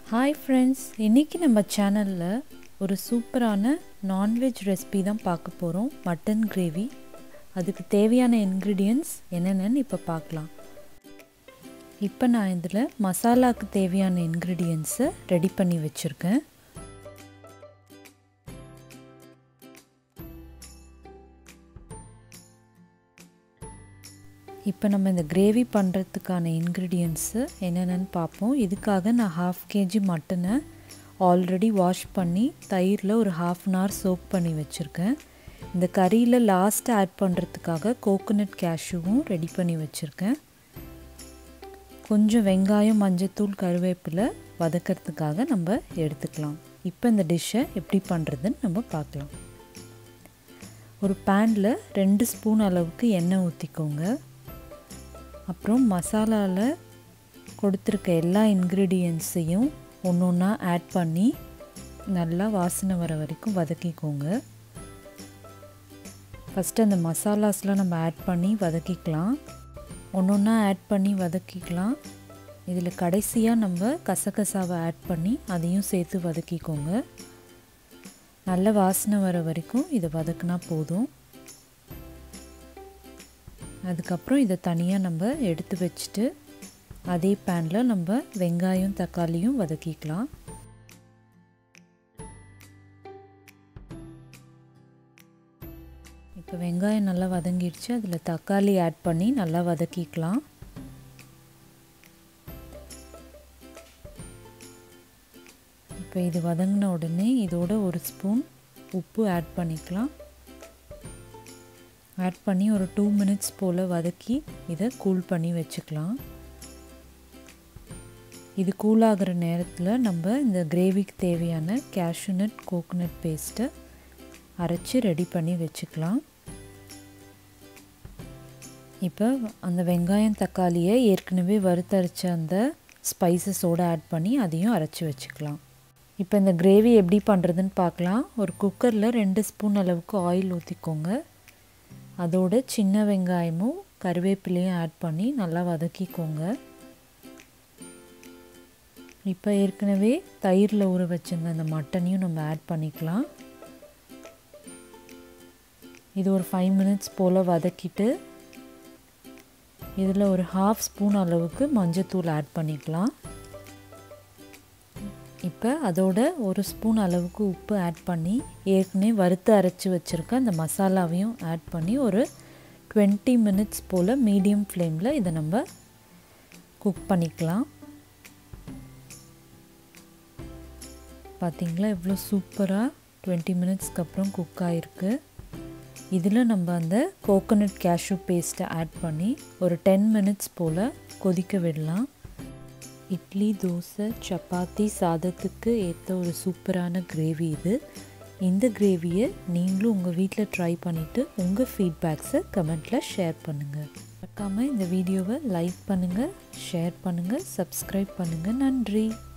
hi friends இன்றைக்கி நம்ம சேனலில் ஒரு சூப்பரான நான்வெஜ் ரெசிபி தான் பார்க்க போகிறோம் மட்டன் கிரேவி அதுக்கு தேவையான இன்க்ரீடியன்ட்ஸ் என்னென்னு இப்போ பார்க்கலாம் இப்போ நான் இதில் மசாலாவுக்கு தேவையான இன்க்ரீடியன்ட்ஸை ரெடி பண்ணி வச்சுருக்கேன் இப்போ நம்ம இந்த கிரேவி பண்ணுறதுக்கான இன்க்ரீடியன்ட்ஸு என்னென்னு பார்ப்போம் இதுக்காக நான் ஹாஃப் கேஜி மட்டனை ஆல்ரெடி வாஷ் பண்ணி தயிரில் ஒரு ஹாஃப் அன் ஹவர் சோக் பண்ணி வச்சுருக்கேன் இந்த கறியில் லாஸ்ட் ஆட் பண்ணுறதுக்காக கோகோனட் கேஷ்யூவும் ரெடி பண்ணி வச்சுருக்கேன் கொஞ்சம் வெங்காயம் மஞ்சத்தூள் கருவேப்பிலை வதக்கிறதுக்காக நம்ம எடுத்துக்கலாம் இப்போ இந்த டிஷ்ஷை எப்படி பண்ணுறதுன்னு நம்ம பார்க்கலாம் ஒரு பேனில் ரெண்டு ஸ்பூன் அளவுக்கு எண்ணெய் ஊற்றிக்கோங்க அப்புறம் மசாலாவில் கொடுத்துருக்க எல்லா இன்க்ரீடியன்ஸையும் ஒன்று ஒன்றா ஆட் பண்ணி நல்லா வாசனை வர வரைக்கும் வதக்கிக்கோங்க ஃபஸ்ட்டு அந்த மசாலாஸ்லாம் நம்ம ஆட் பண்ணி வதக்கிக்கலாம் ஒன்று ஒன்றா ஆட் பண்ணி வதக்கிக்கலாம் இதில் கடைசியாக நம்ம கசகசாவை ஆட் பண்ணி அதையும் சேர்த்து வதக்கிக்கோங்க நல்ல வாசனை வர வரைக்கும் இதை வதக்குனா போதும் அதுக்கப்புறம் இதை தனியாக நம்ம எடுத்து வச்சுட்டு அதே பேனில் நம்ம வெங்காயம் தக்காளியும் வதக்கிக்கலாம் இப்போ வெங்காயம் நல்லா வதங்கிடுச்சு அதில் தக்காளி ஆட் பண்ணி நல்லா வதக்கிக்கலாம் இப்போ இது வதங்கின உடனே இதோட ஒரு ஸ்பூன் உப்பு ஆட் பண்ணிக்கலாம் ஆட் பண்ணி ஒரு டூ மினிட்ஸ் போல் வதக்கி இதை கூல் பண்ணி வச்சுக்கலாம் இது கூலாகிற நேரத்தில் நம்ம இந்த கிரேவிக்கு தேவையான கேஷ்யூநட் கோகோனட் பேஸ்ட்டை அரைச்சி ரெடி பண்ணி வச்சுக்கலாம் இப்போ அந்த வெங்காயம் தக்காளியை ஏற்கனவே வறுத்தரைச்ச அந்த ஸ்பைசஸோடு ஆட் பண்ணி அதையும் அரைச்சி வச்சுக்கலாம் இப்போ இந்த கிரேவி எப்படி பண்ணுறதுன்னு பார்க்கலாம் ஒரு குக்கரில் ரெண்டு ஸ்பூன் அளவுக்கு ஆயில் ஊற்றிக்கோங்க அதோட சின்ன வெங்காயமும் கருவேப்பிலையும் ஆட் பண்ணி நல்லா வதக்கிக்கோங்க இப்போ ஏற்கனவே தயிரில் ஊற வச்சிருந்த அந்த மட்டனையும் நம்ம ஆட் பண்ணிக்கலாம் இது ஒரு ஃபைவ் மினிட்ஸ் போல் வதக்கிட்டு இதில் ஒரு ஹாஃப் ஸ்பூன் அளவுக்கு மஞ்சத்தூள் ஆட் பண்ணிக்கலாம் இப்போ அதோட ஒரு ஸ்பூன் அளவுக்கு உப்பு ஆட் பண்ணி ஏற்கனவே வறுத்து அரைச்சி வச்சுருக்க அந்த மசாலாவையும் ஆட் பண்ணி ஒரு டுவெண்ட்டி மினிட்ஸ் போல் மீடியம் ஃப்ளேமில் இதை நம்ம குக் பண்ணிக்கலாம் பார்த்திங்களா எவ்வளோ சூப்பராக டுவெண்ட்டி மினிட்ஸ்க்கு அப்புறம் குக் ஆகிருக்கு இதில் நம்ம அந்த கோகோனட் கேஷ்யூ பேஸ்ட்டை ஆட் பண்ணி ஒரு டென் மினிட்ஸ் போல் கொதிக்க விடலாம் இட்லி தோசை சப்பாத்தி சாதத்துக்கு ஏற்ற ஒரு சூப்பரான கிரேவி இது இந்த கிரேவியை நீங்களும் உங்கள் வீட்டில் ட்ரை பண்ணிவிட்டு உங்கள் ஃபீட்பேக்ஸை கமெண்ட்டில் ஷேர் பண்ணுங்கள் மறக்காமல் இந்த வீடியோவை லைக் பண்ணுங்கள் ஷேர் பண்ணுங்கள் சப்ஸ்கிரைப் பண்ணுங்கள் நன்றி